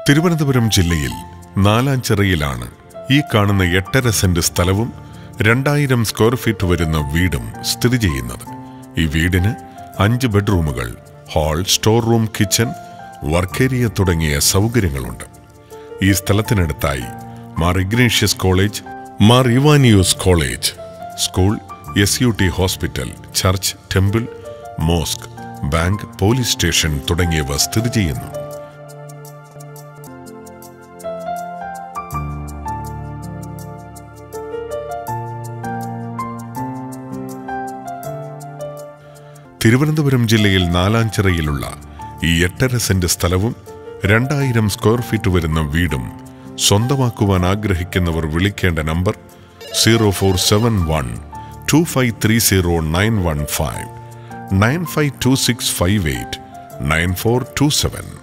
തിരുവനന്തപുരം ജില്ലയിൽ നാലാഞ്ചിറയിലാണ് ഈ കാണുന്ന എട്ടര സെന്റ് സ്ഥലവും രണ്ടായിരം സ്ക്വയർ ഫീറ്റ് വരുന്ന വീടും സ്ഥിതി ചെയ്യുന്നത് ഈ വീടിന് അഞ്ച് ബെഡ്റൂമുകൾ hall store room kitchen work area തുടങ്ങിയ സൗകര്യങ്ങളുണ്ട് ഈ സ്ഥലത്തിനടുത്തായി Mar Ignatius college Mar Ivanios college school S U T hospital church temple mosque bank police station തുടങ്ങിയവ സ്ഥിതി ചെയ്യുന്നു തിരുവനന്തപുരം ജില്ലയിൽ നാലാഞ്ചിറയിലുള്ള ഈ എട്ടര സെന്റ് സ്ഥലവും രണ്ടായിരം സ്ക്വയർ ഫീറ്റ് വരുന്ന വീടും സ്വന്തമാക്കുവാൻ ആഗ്രഹിക്കുന്നവർ വിളിക്കേണ്ട number zero four seven one two five three zero nine one five nine five two six five eight nine four two seven